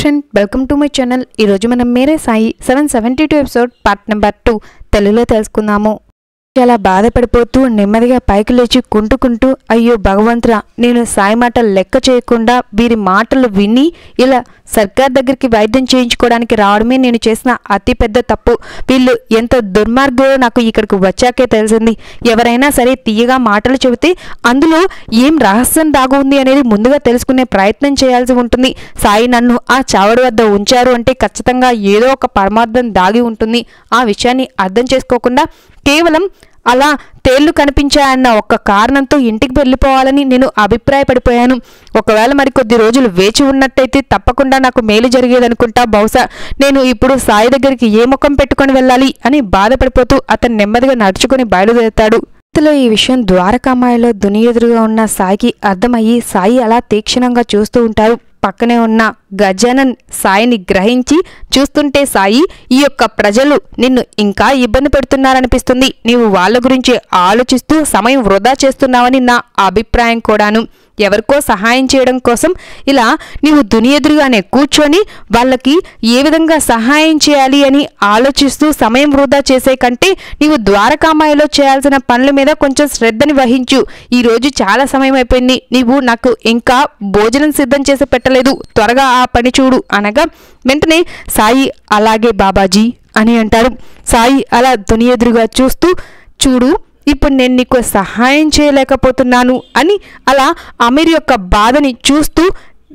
friend welcome to my channel ఈరోజు మనం Mere Sai seven seventy two episode part number two తెలుగులో తెలుసుకుందాము చాలా బాధపడిపోతూ నెమ్మదిగా పైకి లేచి కుంటుకుంటూ అయ్యో భగవంతురా నేను సాయి మాటలు లెక్క చేయకుండా వీరి మాటలు విని ఇలా సర్కార్ దగ్గరికి వైద్యం చేయించుకోవడానికి రావడమే నేను చేసిన అతి పెద్ద తప్పు వీళ్ళు ఎంత దుర్మార్గులో నాకు ఇక్కడికి వచ్చాకే తెలిసింది ఎవరైనా సరే తీయగా మాటలు చెబితే అందులో ఏం రహస్యం దాగు ఉంది అనేది ముందుగా తెలుసుకునే ప్రయత్నం చేయాల్సి ఉంటుంది సాయి నన్ను ఆ చావడి వద్ద ఉంచారు అంటే ఖచ్చితంగా ఏదో ఒక పరమార్థం దాగి ఉంటుంది ఆ విషయాన్ని అర్థం చేసుకోకుండా కేవలం అలా తేళ్లు కనిపించాయన్న ఒక్క కారణంతో ఇంటికి వెళ్ళిపోవాలని నేను అభిప్రాయపడిపోయాను ఒకవేళ మరి కొద్ది రోజులు వేచి ఉన్నట్టయితే తప్పకుండా నాకు మేలు జరిగేదనుకుంటా బహుశా నేను ఇప్పుడు సాయి దగ్గరికి ఏ ముఖం పెట్టుకొని వెళ్ళాలి అని బాధపడిపోతూ అతను నెమ్మదిగా నడుచుకుని బయలుదేరుతాడు ఇంతలో ఈ విషయం ద్వారకామాయలో దుని ఎదురుగా ఉన్న సాయికి అర్థమయ్యి సాయి అలా తీక్షణంగా చూస్తూ ఉంటారు పక్కనే ఉన్న గజానన్ సాయిని గ్రహించి చూస్తుంటే సాయి ఈ యొక్క ప్రజలు నిన్ను ఇంకా ఇబ్బంది పెడుతున్నారనిపిస్తుంది నీవు వాళ్ళ గురించి ఆలోచిస్తూ సమయం వృధా చేస్తున్నావని నా అభిప్రాయం కూడాను ఎవరికో సహాయం చేయడం కోసం ఇలా నీవు దుని ఎదురుగానే కూర్చొని వాళ్ళకి ఏ విధంగా సహాయం చేయాలి అని ఆలోచిస్తూ సమయం వృధా చేసే కంటే నీవు ద్వారకామాయలో చేయాల్సిన పనుల మీద కొంచెం శ్రద్ధని వహించు ఈ రోజు చాలా సమయం అయిపోయింది నీవు నాకు ఇంకా భోజనం సిద్ధం చేసి పెట్టలేదు త్వరగా ఆ పని చూడు అనగా వెంటనే సాయి అలాగే బాబాజీ అని అంటారు సాయి అలా దుని ఎదురుగా చూస్తూ చూడు ఇప్పుడు నేను నీకు సహాయం చేయలేకపోతున్నాను అని అలా అమీర్ యొక్క బాధని చూస్తూ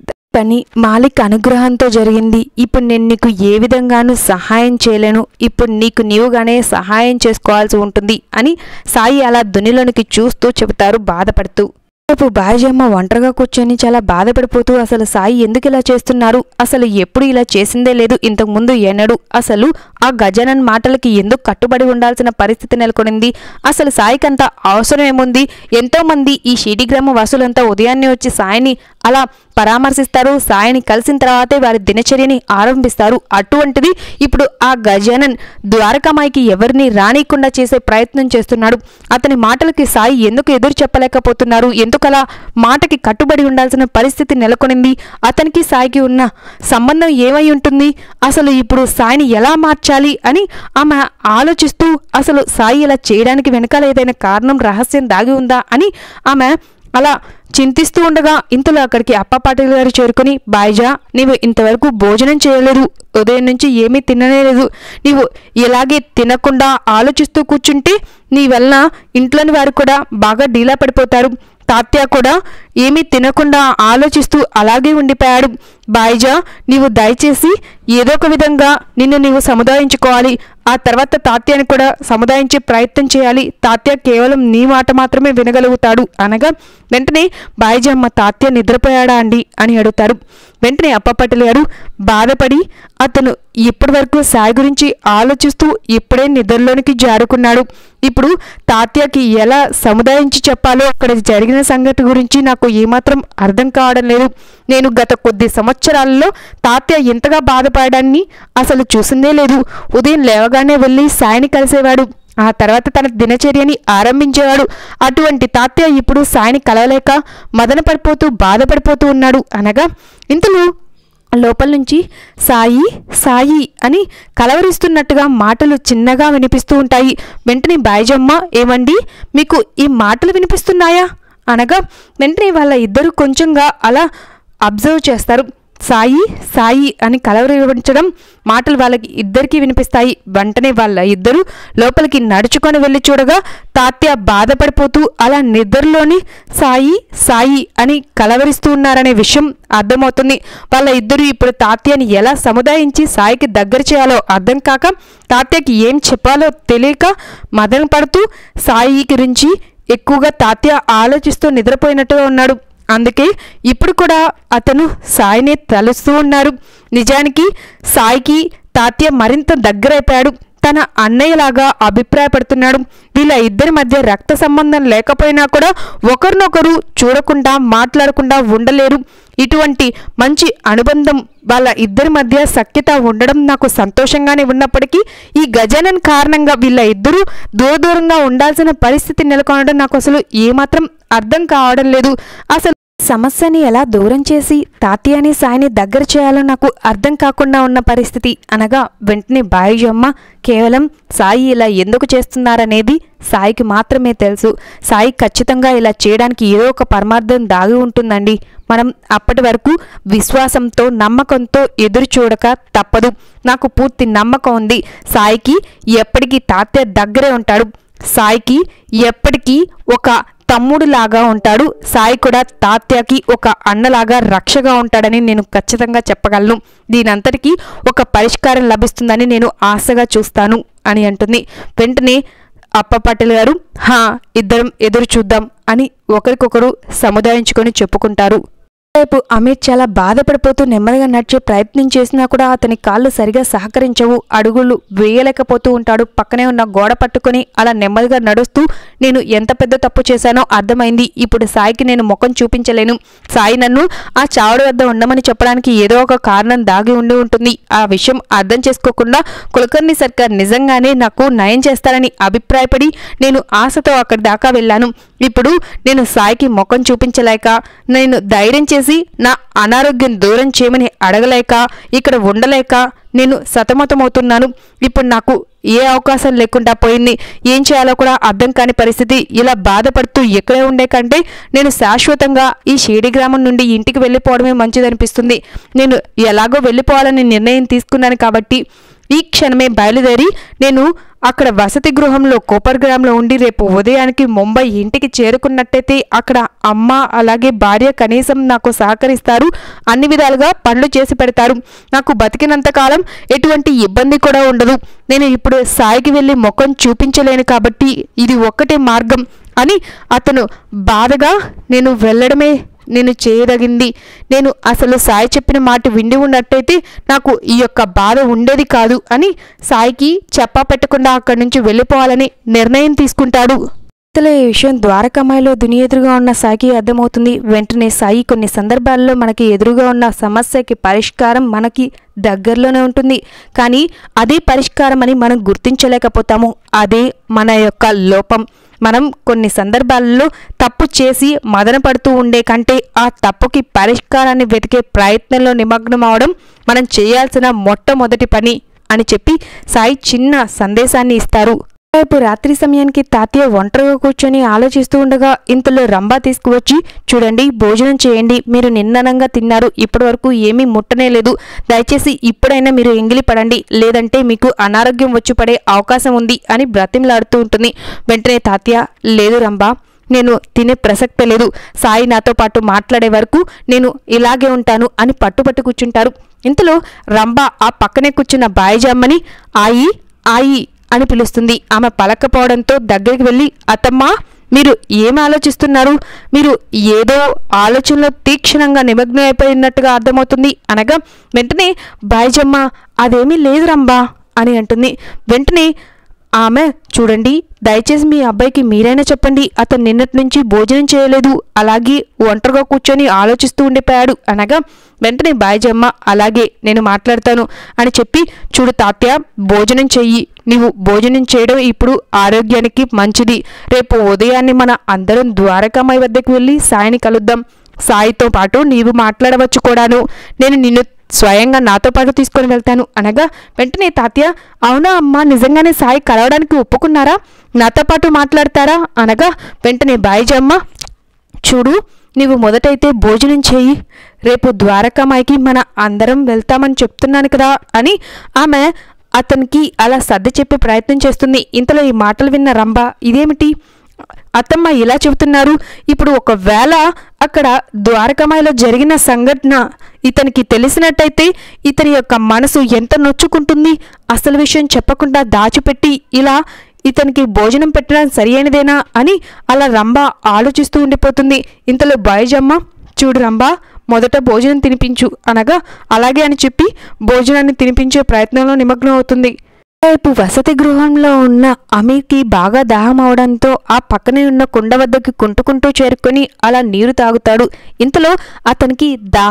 పని మాలిక్ అనుగ్రహంతో జరిగింది ఇప్పుడు నేను నీకు ఏ విధంగానూ సహాయం చేయలేను ఇప్పుడు నీకు నీవుగానే సహాయం చేసుకోవాల్సి ఉంటుంది అని సాయి అలా దునిలోనికి చూస్తూ చెబుతారు బాధపడుతూ రేపు బాజమ్మ ఒంటరిగా కూర్చొని చాలా బాధపడిపోతూ అసలు సాయి ఎందుకు ఇలా చేస్తున్నారు అసలు ఎప్పుడు ఇలా చేసిందే లేదు ఇంతకు ముందు ఎన్నడు అసలు ఆ గజానన్ మాటలకి ఎందుకు కట్టుబడి ఉండాల్సిన పరిస్థితి నెలకొనింది అసలు సాయికి అంత అవసరం ఏముంది ఎంతో మంది ఈ షీటిగ్రామ వాసులంతా ఉదయాన్నే వచ్చి సాయిని అలా పరామర్శిస్తారు సాయిని కలిసిన తర్వాతే వారి దినచర్యని ఆరంభిస్తారు అటువంటిది ఇప్పుడు ఆ గజానన్ ద్వారకామాయికి ఎవరిని రానియకుండా చేసే ప్రయత్నం చేస్తున్నాడు అతని మాటలకి సాయి ఎందుకు ఎదురు చెప్పలేకపోతున్నారు ఎందుకలా మాటకి కట్టుబడి ఉండాల్సిన పరిస్థితి నెలకొనింది అతనికి సాయికి ఉన్న సంబంధం ఏమై ఉంటుంది అసలు ఇప్పుడు సాయిని ఎలా మార్చాలి అని ఆమె ఆలోచిస్తూ అసలు సాయి ఇలా చేయడానికి వెనకాల ఏదైనా కారణం రహస్యం దాగి ఉందా అని ఆమె అలా చింతిస్తూ ఉండగా ఇంతలో అక్కడికి అప్ప పాటిల్ గారు చేరుకుని బాయ్జా నీవు ఇంతవరకు భోజనం చేయలేదు ఉదయం నుంచి ఏమీ తిననే లేదు నీవు ఇలాగే తినకుండా ఆలోచిస్తూ కూర్చుంటే నీ వలన ఇంట్లోని వారు కూడా బాగా డీలా పడిపోతారు తాత్య కూడా ఏమీ తినకుండా ఆలోచిస్తూ అలాగే ఉండిపోయాడు బాయిజా నీవు దయచేసి ఏదో ఒక విధంగా నిన్ను నీవు సముదాయించుకోవాలి ఆ తర్వాత తాత్యాన్ని కూడా సముదాయించే ప్రయత్నం చేయాలి తాత్య కేవలం నీ మాట మాత్రమే వినగలుగుతాడు అనగా వెంటనే బాయిజీ అమ్మ తాత్య నిద్రపోయాడా అండి అని అడుగుతారు వెంటనే అప్పపట్టలు గారు బాధపడి అతను ఇప్పటి వరకు సాయి గురించి ఆలోచిస్తూ ఇప్పుడే నిద్రలోనికి జారుకున్నాడు ఇప్పుడు తాత్యకి ఎలా సముదాయించి చెప్పాలో అక్కడ జరిగిన సంగతి గురించి నాకు ఏమాత్రం అర్థం కావడం లేదు నేను గత కొద్ది సంవత్సరాలలో తాత్య ఎంతగా బాధపడడాన్ని అసలు చూసిందే లేదు ఉదయం లేవగానే వెళ్ళి సాయిని కలిసేవాడు ఆ తర్వాత తన దినచర్యని ఆరంభించేవాడు అటువంటి తాత్య ఇప్పుడు సాయిని కలవలేక మదన పడిపోతూ బాధపడిపోతూ ఉన్నాడు అనగా ఇంతలో లోపల నుంచి సాయి సాయి అని కలవరిస్తున్నట్టుగా మాటలు చిన్నగా వినిపిస్తూ ఉంటాయి వెంటనే బాయిజమ్మ ఏమండి మీకు ఈ మాటలు వినిపిస్తున్నాయా అనగా వెంటనే వాళ్ళ ఇద్దరు కొంచెంగా అలా అబ్జర్వ్ చేస్తారు సాయి సాయి అని కలవరించడం మాటలు వాళ్ళకి ఇద్దరికీ వినిపిస్తాయి వెంటనే వాళ్ళ ఇద్దరు లోపలికి నడుచుకొని వెళ్ళి చూడగా తాత్య బాధపడిపోతూ అలా నిద్రలోని సాయి సాయి అని కలవరిస్తూ ఉన్నారనే విషయం అర్థమవుతుంది వాళ్ళ ఇద్దరు ఇప్పుడు తాత్యని ఎలా సముదాయించి సాయికి దగ్గర చేయాలో అర్థం కాక తాత్యకి ఏం చెప్పాలో తెలియక మదన పడుతూ సాయి గురించి ఎక్కువగా తాత్య ఆలోచిస్తూ నిద్రపోయినట్టుగా ఉన్నాడు అందుకే ఇప్పుడు కూడా అతను సాయిని తలుస్తూ ఉన్నారు నిజానికి సాయికి తాత్య మరింత దగ్గరైపోయాడు తన అన్నయ్యలాగా అభిప్రాయపడుతున్నాడు వీళ్ళ ఇద్దరి మధ్య రక్త సంబంధం లేకపోయినా కూడా ఒకరినొకరు చూడకుండా మాట్లాడకుండా ఉండలేరు ఇటువంటి మంచి అనుబంధం వాళ్ళ ఇద్దరి మధ్య సఖ్యత ఉండడం నాకు సంతోషంగానే ఉన్నప్పటికీ ఈ గజానన్ కారణంగా వీళ్ళ ఇద్దరూ దూర దూరంగా ఉండాల్సిన పరిస్థితి నెలకొనడం నాకు అసలు ఏమాత్రం అర్థం కావడం లేదు అసలు సమస్యని ఎలా దూరం చేసి తాతయ్యని సాయిని దగ్గర చేయాలో నాకు అర్థం కాకుండా ఉన్న పరిస్థితి అనగా వెంటనే బాయిజమ్మ కేవలం సాయి ఇలా ఎందుకు చేస్తున్నారనేది సాయికి మాత్రమే తెలుసు సాయి ఖచ్చితంగా ఇలా చేయడానికి ఏదో ఒక పరమార్థం దాగి ఉంటుందండి మనం అప్పటి వరకు విశ్వాసంతో నమ్మకంతో ఎదురు చూడక తప్పదు నాకు పూర్తి నమ్మకం ఉంది సాయికి ఎప్పటికీ తాతయ్య దగ్గరే ఉంటాడు సాయికి ఎప్పటికీ ఒక తమ్ముడులాగా ఉంటాడు సాయి కూడా తాత్యకి ఒక అన్నలాగా రక్షగా ఉంటాడని నేను ఖచ్చితంగా చెప్పగలను దీనంతటికీ ఒక పరిష్కారం లభిస్తుందని నేను ఆశగా చూస్తాను అని అంటుంది వెంటనే అప్ప పటేల్ గారు హా ఇద్దరం ఎదురు చూద్దాం అని ఒకరికొకరు సముదాయించుకొని చెప్పుకుంటారు రేపు అమిత్ చాలా బాధపడిపోతూ నెమ్మదిగా నడిచే ప్రయత్నం చేసినా కూడా అతని కాళ్ళు సరిగా సహకరించవు అడుగులు వేయలేకపోతూ ఉంటాడు పక్కనే ఉన్న గోడ పట్టుకొని అలా నెమ్మదిగా నడుస్తూ నేను ఎంత పెద్ద తప్పు చేశానో అర్థమైంది ఇప్పుడు సాయికి నేను ముఖం చూపించలేను సాయి నన్ను ఆ చావుడు వద్ద ఉండమని చెప్పడానికి ఏదో ఒక కారణం దాగి ఉండి ఉంటుంది ఆ విషయం అర్థం చేసుకోకుండా కులకర్ణి సర్కార్ నిజంగానే నాకు నయం చేస్తారని అభిప్రాయపడి నేను ఆశతో అక్కడి దాకా వెళ్ళాను ఇప్పుడు నేను సాయికి ముఖం చూపించలేక నేను ధైర్యం చేసి నా అనారోగ్యం దూరం చేయమని అడగలేక ఇక్కడ ఉండలేక నేను సతమతమవుతున్నాను ఇప్పుడు నాకు ఏ అవకాశం లేకుండా పోయింది ఏం చేయాలో కూడా అర్థం కాని పరిస్థితి ఇలా బాధపడుతూ ఎక్కడే ఉండే కంటే నేను శాశ్వతంగా ఈ షేడి గ్రామం నుండి ఇంటికి వెళ్ళిపోవడమే మంచిదనిపిస్తుంది నేను ఎలాగో వెళ్ళిపోవాలని నిర్ణయం తీసుకున్నాను కాబట్టి ఈ క్షణమే బయలుదేరి నేను అక్కడ వసతి గృహంలో కోపర్గ్రామ్లో ఉండి రేపు ఉదయానికి ముంబై ఇంటికి చేరుకున్నట్టయితే అక్కడ అమ్మ అలాగే భార్య కనీసం నాకు సహకరిస్తారు అన్ని విధాలుగా పనులు చేసి పెడతారు నాకు బతికినంత కాలం ఎటువంటి ఇబ్బంది కూడా ఉండదు నేను ఇప్పుడు సాయికి వెళ్ళి ముఖం చూపించలేను కాబట్టి ఇది ఒక్కటే మార్గం అని అతను బాధగా నేను వెళ్ళడమే నేను చేయదగింది నేను అసలు సాయి చెప్పిన మాట విండి ఉన్నట్టయితే నాకు ఈ యొక్క బాధ ఉండేది కాదు అని సాయికి చెప్పా పెట్టకుండా అక్కడి నుంచి వెళ్ళిపోవాలని నిర్ణయం తీసుకుంటాడు ఇంతలో ఈ విషయం ద్వారకామాయిలో దుని ఎదురుగా ఉన్న సాయికి అర్థమవుతుంది వెంటనే సాయి కొన్ని సందర్భాల్లో మనకి ఎదురుగా ఉన్న సమస్యకి పరిష్కారం మనకి దగ్గరలోనే ఉంటుంది కానీ అదే పరిష్కారం అని మనం గుర్తించలేకపోతాము అదే మన యొక్క లోపం మనం కొన్ని సందర్భాల్లో తప్పు చేసి మదన పడుతూ ఉండే కంటే ఆ తప్పుకి పరిష్కారాన్ని వెతికే ప్రయత్నంలో నిమగ్నం అవడం మనం చేయాల్సిన మొట్టమొదటి పని అని చెప్పి సాయి చిన్న సందేశాన్ని ఇస్తారు రేపు రాత్రి సమయానికి తాతయ్య ఒంటరిగా కూర్చొని ఆలోచిస్తూ ఉండగా ఇంతలో రంభా తీసుకువచ్చి చూడండి భోజనం చేయండి మీరు నిన్ననంగా తిన్నారు ఇప్పటి వరకు ఏమీ ముట్టనే లేదు దయచేసి ఇప్పుడైనా మీరు ఎంగిలి పడండి లేదంటే మీకు అనారోగ్యం వచ్చి పడే అవకాశం ఉంది అని బ్రతిమలాడుతూ ఉంటుంది వెంటనే తాతయ్య లేదు రంభా నేను తినే ప్రసక్తే లేదు సాయి నాతో పాటు మాట్లాడే వరకు నేను ఇలాగే ఉంటాను అని పట్టుపట్టు కూర్చుంటారు ఇంతలో రంభ ఆ పక్కనే కూర్చున్న బాయిజామ్మని ఆయి ఆయి అని పిలుస్తుంది ఆమె పలకపోవడంతో దగ్గరికి వెళ్ళి అత్తమ్మా మీరు ఏం ఆలోచిస్తున్నారు మీరు ఏదో ఆలోచనలో తీక్షణంగా నిమగ్నం అయిపోయినట్టుగా అర్థమవుతుంది అనగా వెంటనే బాయిజమ్మ అదేమీ లేదు రంబా అని అంటుంది వెంటనే ఆమె చూడండి దయచేసి మీ అబ్బాయికి మీరైనా చెప్పండి అతను నిన్నటి నుంచి భోజనం చేయలేదు అలాగే ఒంటరిగా కూర్చొని ఆలోచిస్తూ ఉండిపోయాడు అనగా వెంటనే బాయిజమ్మ అలాగే నేను మాట్లాడతాను అని చెప్పి చూడు తాత్య భోజనం చెయ్యి నీవు భోజనం చేయడం ఇప్పుడు ఆరోగ్యానికి మంచిది రేపు ఉదయాన్నే మన అందరం ద్వారకామాయి వద్దకు వెళ్ళి సాయిని కలుద్దాం సాయితో పాటు నీవు మాట్లాడవచ్చు కూడాను నేను నిన్ను స్వయంగా నాతో పాటు తీసుకొని వెళ్తాను అనగా వెంటనే తాతయ్య అవునా అమ్మ నిజంగానే సాయి కలవడానికి ఒప్పుకున్నారా నాతో పాటు మాట్లాడతారా అనగా వెంటనే బాయిజమ్మ చూడు నీవు మొదటైతే భోజనం చేయి రేపు ద్వారకామాయికి మన అందరం వెళ్తామని చెప్తున్నాను కదా అని ఆమె అతనికి అలా సర్ది చెప్పే ప్రయత్నం చేస్తుంది ఇంతలో ఈ మాటలు విన్న రంభ ఇదేమిటి అత్తమ్మ ఇలా చెబుతున్నారు ఇప్పుడు ఒకవేళ అక్కడ ద్వారకామాయిలో జరిగిన సంఘటన ఇతనికి తెలిసినట్టయితే ఇతని యొక్క మనసు ఎంత నొచ్చుకుంటుంది అసలు విషయం చెప్పకుండా దాచిపెట్టి ఇలా ఇతనికి భోజనం పెట్టడం సరియైనదేనా అని అలా రంభ ఆలోచిస్తూ ఉండిపోతుంది ఇంతలో బాయిజమ్మ చూడు రంభ మొదట భోజనం తినిపించు అనగా అలాగే అని చెప్పి భోజనాన్ని తినిపించే ప్రయత్నంలో నిమగ్నం అవుతుంది రేపు వసతి గృహంలో ఉన్న అమీర్కి బాగా దాహం అవడంతో ఆ పక్కనే ఉన్న కుండ వద్దకి కుంటుకుంటూ చేరుకొని అలా నీరు తాగుతాడు ఇంతలో అతనికి దాహం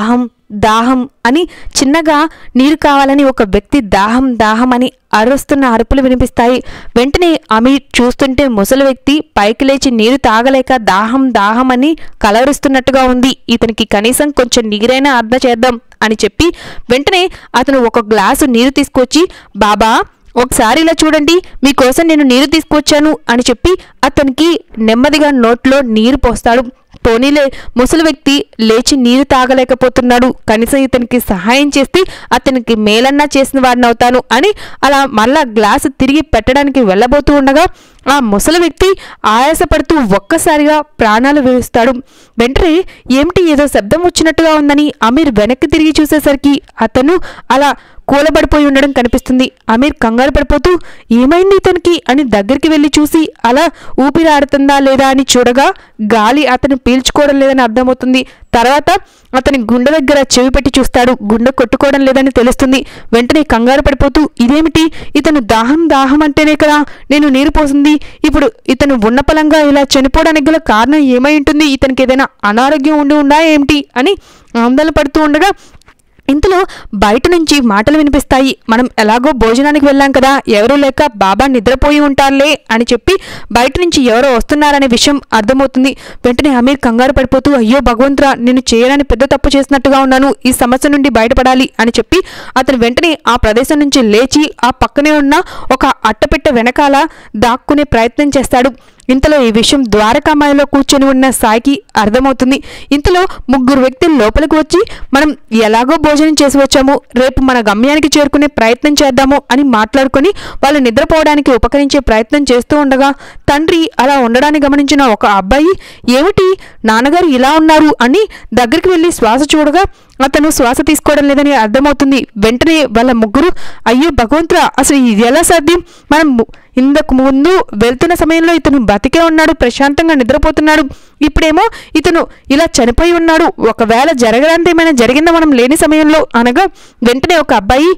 దాహం అని చిన్నగా నీరు కావాలని ఒక వ్యక్తి దాహం దాహం అని అరుస్తున్న అరుపులు వినిపిస్తాయి వెంటనే అమీర్ చూస్తుంటే ముసలి వ్యక్తి పైకి లేచి నీరు తాగలేక దాహం దాహం అని కలవరిస్తున్నట్టుగా ఉంది ఇతనికి కనీసం కొంచెం నీరైనా అర్థం చేద్దాం అని చెప్పి వెంటనే అతను ఒక గ్లాసు నీరు తీసుకొచ్చి బాబా ఒకసారి ఇలా చూడండి మీకోసం నేను నీరు తీసుకొచ్చాను అని చెప్పి అతనికి నెమ్మదిగా నోట్లో నీరు పోస్తాడు పోనీలే ముసలి వ్యక్తి లేచి నీరు తాగలేకపోతున్నాడు కనీసం ఇతనికి సహాయం చేస్తే అతనికి మేలన్నా చేసిన వాడిని అవుతాను అని అలా మళ్ళా గ్లాసు తిరిగి పెట్టడానికి వెళ్ళబోతూ ఉండగా ఆ ముసలి వ్యక్తి ఆయాసపడుతూ ఒక్కసారిగా ప్రాణాలు విడుస్తాడు వెంటనే ఏమిటి ఏదో శబ్దం వచ్చినట్టుగా ఉందని అమీర్ వెనక్కి తిరిగి చూసేసరికి అతను అలా కూలబడిపోయి ఉండడం కనిపిస్తుంది అమీర్ కంగారు పడిపోతూ ఏమైంది ఇతనికి అని దగ్గరికి వెళ్ళి చూసి అలా ఊపిరి ఆడుతుందా లేదా అని చూడగా గాలి అతను పీల్చుకోవడం లేదని అర్థమవుతుంది తర్వాత అతని గుండె దగ్గర చెవి పెట్టి చూస్తాడు గుండె కొట్టుకోవడం లేదని తెలుస్తుంది వెంటనే కంగారు పడిపోతూ ఇదేమిటి ఇతను దాహం దాహం అంటేనే కదా నేను నీరు పోసింది ఇప్పుడు ఇతను ఉన్నపలంగా ఇలా చనిపోవడానికి గల కారణం ఏమై ఉంటుంది ఇతనికి ఏదైనా అనారోగ్యం ఉండి ఉందా ఏమిటి అని ఆందోళన పడుతూ ఉండగా ఇంతలో బయట నుంచి మాటలు వినిపిస్తాయి మనం ఎలాగో భోజనానికి వెళ్ళాం కదా ఎవరూ లేక బాబా నిద్రపోయి ఉంటారులే అని చెప్పి బయట నుంచి ఎవరో వస్తున్నారనే విషయం అర్థమవుతుంది వెంటనే అమీర్ కంగారు పడిపోతూ అయ్యో భగవంతురా నేను చేయడానికి పెద్ద తప్పు చేసినట్టుగా ఉన్నాను ఈ సమస్య నుండి బయటపడాలి అని చెప్పి అతను వెంటనే ఆ ప్రదేశం నుంచి లేచి ఆ పక్కనే ఉన్న ఒక అట్టపెట్టె వెనకాల దాక్కునే ప్రయత్నం చేస్తాడు ఇంతలో ఈ విషయం ద్వారకామాయలో కూర్చొని ఉన్న సాయికి అర్థమవుతుంది ఇంతలో ముగ్గురు వ్యక్తులు లోపలికి వచ్చి మనం ఎలాగో భోజనం చేసి వచ్చాము రేపు మన గమ్యానికి చేరుకునే ప్రయత్నం చేద్దాము అని మాట్లాడుకొని వాళ్ళు నిద్రపోవడానికి ఉపకరించే ప్రయత్నం చేస్తూ ఉండగా తండ్రి అలా ఉండడాన్ని గమనించిన ఒక అబ్బాయి ఏమిటి నాన్నగారు ఇలా ఉన్నారు అని దగ్గరికి వెళ్ళి శ్వాస చూడగా అతను శ్వాస తీసుకోవడం లేదని అర్థమవుతుంది వెంటనే వాళ్ళ ముగ్గురు అయ్యో భగవంతురా అసలు ఇది ఎలా సాధ్యం మనం ము- ఇంతకు ముందు వెళ్తున్న సమయంలో ఇతను బతికే ఉన్నాడు ప్రశాంతంగా నిద్రపోతున్నాడు ఇప్పుడేమో ఇతను ఇలా చనిపోయి ఉన్నాడు ఒకవేళ జరగడానికి ఏమైనా జరిగిందా మనం లేని సమయంలో అనగా వెంటనే ఒక అబ్బాయి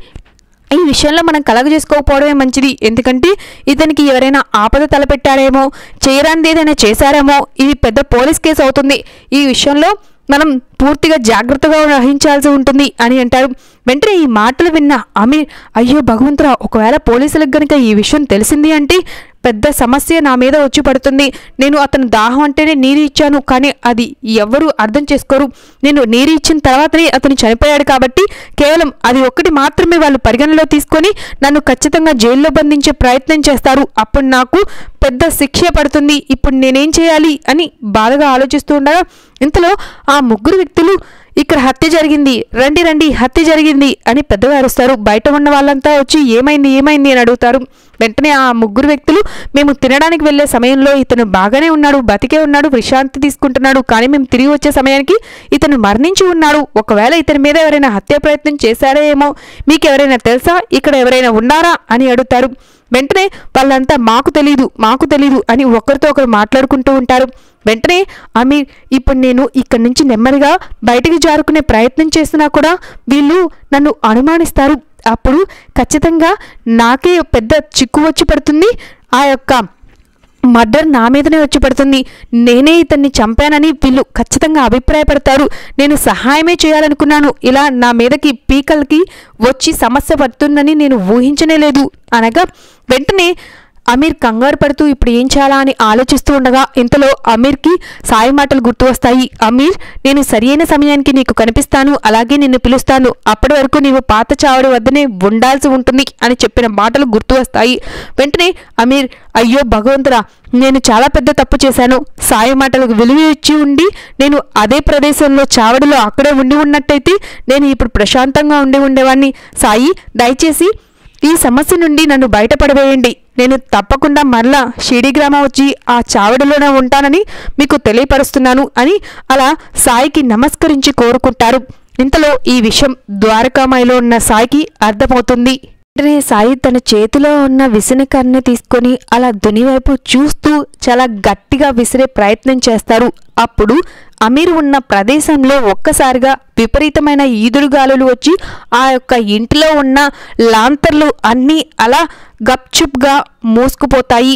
ఈ విషయంలో మనం కలగ చేసుకోకపోవడమే మంచిది ఎందుకంటే ఇతనికి ఎవరైనా ఆపద తలపెట్టారేమో చేయరానిది ఏదైనా చేశారేమో ఇది పెద్ద పోలీస్ కేసు అవుతుంది ఈ విషయంలో మనం పూర్తిగా జాగ్రత్తగా వహించాల్సి ఉంటుంది అని అంటారు వెంటనే ఈ మాటలు విన్న అమీర్ అయ్యో భగవంతురా ఒకవేళ పోలీసులకు గనుక ఈ విషయం తెలిసింది అంటే పెద్ద సమస్య నా మీద వచ్చి పడుతుంది నేను అతను దాహం అంటేనే నీరు ఇచ్చాను కానీ అది ఎవ్వరూ అర్థం చేసుకోరు నేను నీరు ఇచ్చిన తర్వాతనే అతను చనిపోయాడు కాబట్టి కేవలం అది ఒక్కటి మాత్రమే వాళ్ళు పరిగణలో తీసుకొని నన్ను ఖచ్చితంగా జైల్లో బంధించే ప్రయత్నం చేస్తారు అప్పుడు నాకు పెద్ద శిక్ష పడుతుంది ఇప్పుడు నేనేం చేయాలి అని బాధగా ఆలోచిస్తూ ఉండగా ఇంతలో ఆ ముగ్గురు వ్యక్తులు ఇక్కడ హత్య జరిగింది రండి రండి హత్య జరిగింది అని పెద్దగా అరుస్తారు బయట ఉన్న వాళ్ళంతా వచ్చి ఏమైంది ఏమైంది అని అడుగుతారు వెంటనే ఆ ముగ్గురు వ్యక్తులు మేము తినడానికి వెళ్ళే సమయంలో ఇతను బాగానే ఉన్నాడు బతికే ఉన్నాడు విశ్రాంతి తీసుకుంటున్నాడు కానీ మేము తిరిగి వచ్చే సమయానికి ఇతను మరణించి ఉన్నాడు ఒకవేళ ఇతని మీద ఎవరైనా హత్య ప్రయత్నం చేశారో ఏమో మీకు ఎవరైనా తెలుసా ఇక్కడ ఎవరైనా ఉన్నారా అని అడుగుతారు వెంటనే వాళ్ళంతా మాకు తెలీదు మాకు తెలీదు అని ఒకరితో ఒకరు మాట్లాడుకుంటూ ఉంటారు వెంటనే అమీర్ ఇప్పుడు నేను ఇక్కడి నుంచి నెమ్మదిగా బయటికి జారుకునే ప్రయత్నం చేసినా కూడా వీళ్ళు నన్ను అనుమానిస్తారు అప్పుడు ఖచ్చితంగా నాకే పెద్ద చిక్కు వచ్చి పడుతుంది ఆ యొక్క మర్డర్ నా మీదనే వచ్చి పడుతుంది నేనే ఇతన్ని చంపానని వీళ్ళు ఖచ్చితంగా అభిప్రాయపడతారు నేను సహాయమే చేయాలనుకున్నాను ఇలా నా మీదకి పీకల్కి వచ్చి సమస్య పడుతుందని నేను ఊహించనే లేదు అనగా వెంటనే అమీర్ కంగారు పడుతూ ఇప్పుడు ఏం చేయాలా అని ఆలోచిస్తూ ఉండగా ఇంతలో అమీర్కి సాయి మాటలు గుర్తు వస్తాయి అమీర్ నేను సరియైన సమయానికి నీకు కనిపిస్తాను అలాగే నిన్ను పిలుస్తాను అప్పటి వరకు నీవు పాత చావడి వద్దనే ఉండాల్సి ఉంటుంది అని చెప్పిన మాటలు గుర్తు వస్తాయి వెంటనే అమీర్ అయ్యో భగవంతురా నేను చాలా పెద్ద తప్పు చేశాను సాయి మాటలకు విలువ ఇచ్చి ఉండి నేను అదే ప్రదేశంలో చావడిలో అక్కడే ఉండి ఉన్నట్టయితే నేను ఇప్పుడు ప్రశాంతంగా ఉండి ఉండేవాడిని సాయి దయచేసి ఈ సమస్య నుండి నన్ను బయటపడవేయండి నేను తప్పకుండా మరలా షిడి గ్రామం వచ్చి ఆ చావడిలోనే ఉంటానని మీకు తెలియపరుస్తున్నాను అని అలా సాయికి నమస్కరించి కోరుకుంటారు ఇంతలో ఈ విషయం ద్వారకామాయిలో ఉన్న సాయికి అర్థమవుతుంది వెంటనే సాయి తన చేతిలో ఉన్న విసినకర్ని తీసుకొని అలా దుని వైపు చూస్తూ చాలా గట్టిగా విసిరే ప్రయత్నం చేస్తారు అప్పుడు అమీర్ ఉన్న ప్రదేశంలో ఒక్కసారిగా విపరీతమైన ఈదురుగాలులు వచ్చి ఆ యొక్క ఇంటిలో ఉన్న లాంతర్లు అన్నీ అలా గప్చుప్గా మూసుకుపోతాయి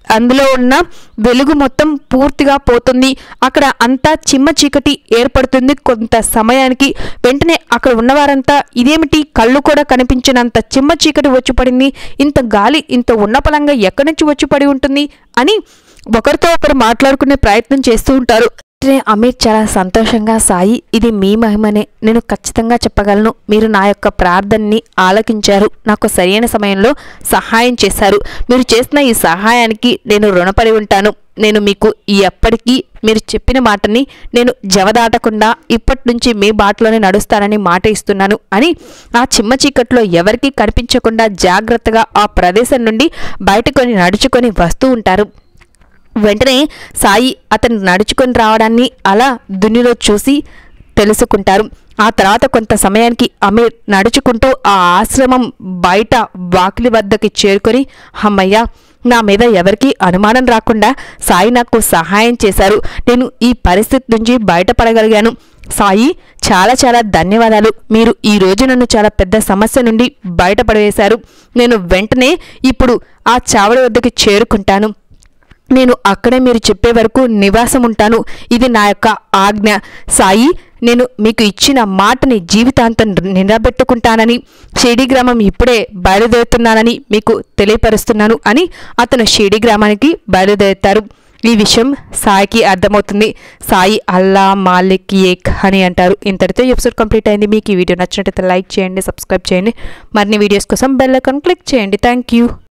అందులో ఉన్న వెలుగు మొత్తం పూర్తిగా పోతుంది అక్కడ అంతా చిమ్మ చీకటి ఏర్పడుతుంది కొంత సమయానికి వెంటనే అక్కడ ఉన్నవారంతా ఇదేమిటి కళ్ళు కూడా కనిపించినంత చిమ్మ చీకటి వచ్చి పడింది ఇంత గాలి ఇంత ఉన్నపలంగా ఎక్కడి నుంచి వచ్చి పడి ఉంటుంది అని ఒకరితో ఒకరు మాట్లాడుకునే ప్రయత్నం చేస్తూ ఉంటారు వెంటనే అమీర్ చాలా సంతోషంగా సాయి ఇది మీ మహిమనే నేను ఖచ్చితంగా చెప్పగలను మీరు నా యొక్క ప్రార్థనని ఆలకించారు నాకు సరైన సమయంలో సహాయం చేశారు మీరు చేసిన ఈ సహాయానికి నేను రుణపడి ఉంటాను నేను మీకు ఎప్పటికీ మీరు చెప్పిన మాటని నేను జవదాటకుండా ఇప్పటి నుంచి మీ బాటలోనే నడుస్తానని మాట ఇస్తున్నాను అని ఆ చిమ్మ చీకట్లో ఎవరికీ కనిపించకుండా జాగ్రత్తగా ఆ ప్రదేశం నుండి బయటకొని నడుచుకొని వస్తూ ఉంటారు వెంటనే సాయి అతను నడుచుకొని రావడాన్ని అలా దునిలో చూసి తెలుసుకుంటారు ఆ తర్వాత కొంత సమయానికి అమీర్ నడుచుకుంటూ ఆ ఆశ్రమం బయట వాకిలి వద్దకి చేరుకొని అమ్మయ్య నా మీద ఎవరికీ అనుమానం రాకుండా సాయి నాకు సహాయం చేశారు నేను ఈ పరిస్థితి నుంచి బయటపడగలిగాను సాయి చాలా చాలా ధన్యవాదాలు మీరు ఈ రోజు నన్ను చాలా పెద్ద సమస్య నుండి బయటపడవేశారు నేను వెంటనే ఇప్పుడు ఆ చావడి వద్దకి చేరుకుంటాను నేను అక్కడే మీరు చెప్పే వరకు నివాసం ఉంటాను ఇది నా యొక్క ఆజ్ఞ సాయి నేను మీకు ఇచ్చిన మాటని జీవితాంతం నిలబెట్టుకుంటానని షిరిడి గ్రామం ఇప్పుడే బయలుదేరుతున్నానని మీకు తెలియపరుస్తున్నాను అని అతను షిరిడి గ్రామానికి బయలుదేరుతారు ఈ విషయం సాయికి అర్థమవుతుంది సాయి అల్లా మాలిక్ ఏక్ అని అంటారు ఇంతటితో ఈ ఎపిసోడ్ కంప్లీట్ అయింది మీకు ఈ వీడియో నచ్చినట్లయితే లైక్ చేయండి సబ్స్క్రైబ్ చేయండి మరిన్ని వీడియోస్ కోసం బెల్ ఐకాన్ క్లిక్ చేయండి థ్యాంక్ యూ